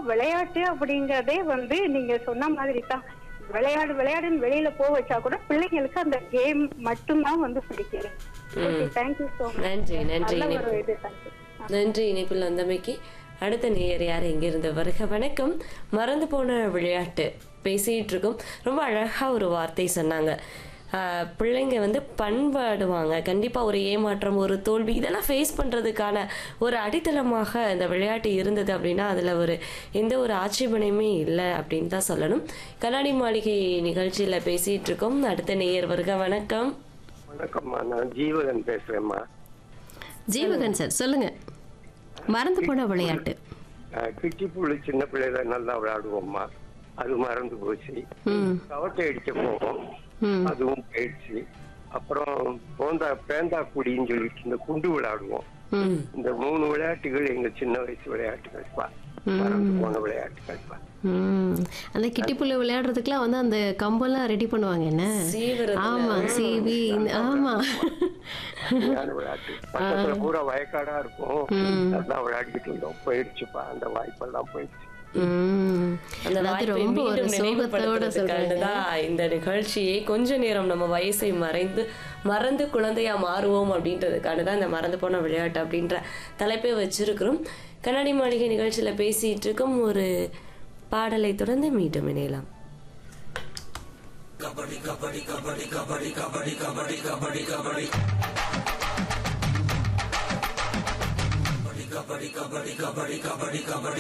விளையாட்டு அப்படிங்கறதே வந்து நீங்க சொன்ன மாதிரி தான் விளையாடு விளையாடுன்னு வெளியில போக வச்சா கூட பிள்ளைங்களுக்கு அந்த கேம் மட்டும்தான் வந்து பிடிக்குது ஓகே தேங்க்யூ ஸோ மச் நன்றி நன்றி நல்ல இணைப்பு ஒரு இது தேங்க்யூ நன்றி இணைப்பில் வந்தமைக்கு அடுத்த நேயர் யார் எங்கிருந்து வருக வணக்கம் மறந்து போன விளையாட்டு பேசிட்டு இருக்கோம் ரொம்ப அழகா ஒரு வார்த்தை சொன்னாங்க ஆஹ், பிள்ளைங்க வந்து பண்பாடுவாங்க கண்டிப்பா ஒரு ஏமாற்றம் ஒரு தோல்வி இதெல்லாம் ஃபேஸ் பண்றதுக்கான ஒரு அடித்தளமாக இந்த விளையாட்டு இருந்தது அப்படின்னா அதுல ஒரு எந்த ஒரு ஆட்சேபனையுமே இல்லை அப்படின்னு தான் சொல்லணும் கண்ணாடி மாளிகை நிகழ்ச்சியில பேசிட்டு இருக்கோம் அடுத்த நேயர் வருக வணக்கம் வணக்கம்மா நான் ஜீவகன் பேசுறேம்மா ஜீவகன் சார் சொல்லுங்க மறந்து போன விளையாட்டு அஹ், கிட்டி புள்ளி சின்ன பிள்ளைல நல்லா விளையாடுவோம்மா அது மறந்து போச்சு ம் கவட்டை அடிக்க போவோம் ம் அதுவும் போயிடுச்சு அப்புறம் போந்தா பேந்தா குடின்னு சொல்லிட்டு இந்த குண்டு விளையாடுவோம் ம் இந்த மூணு விளையாட்டுகள் எங்க சின்ன வயசு விளையாட்டுகள்ப்பா மறந்து போன விளையாட்டுகள்ப்பா ம் அந்த கிட்டிப்புள்ள விளையாடுறதுக்குலாம் வந்து அந்த கம்பெல்லாம் ரெடி பண்ணுவாங்க என்ன சீவுறது ஆமா சிவி இந்த- ஆமா சரியான விளையாட்டு பக்கத்துல பூரா வயக்காடா இருக்கும் அதான் விளையாடிக்கிட்டு இருந்தோம் போயிடுச்சுப்பா அந்த வாய்ப்பெல்லாம் போயிடுச்சு ம் அந்த அதாவது வாய்ப்பை ரொம்ப ஒரு மீண்டும் சோகத்தோட நினைவுபடுத்துறதுக்காக சொல்றாங்க தான் இந்த நிகழ்ச்சியை கொஞ்ச நேரம் நம்ம வயசை மறைந்து மறந்து குழந்தையா மாறுவோம் அப்படின்றதுக்காக தான் இந்த மறந்து போன விளையாட்டு அப்படின்ற தலைப்பை வச்சிருக்கிறோம் கண்ணாடி மாளிகை நிகழ்ச்சியில பேசிட்டு இருக்கோம் ஒரு பாடலை தொடர்ந்து மீண்டும் இணையலாம்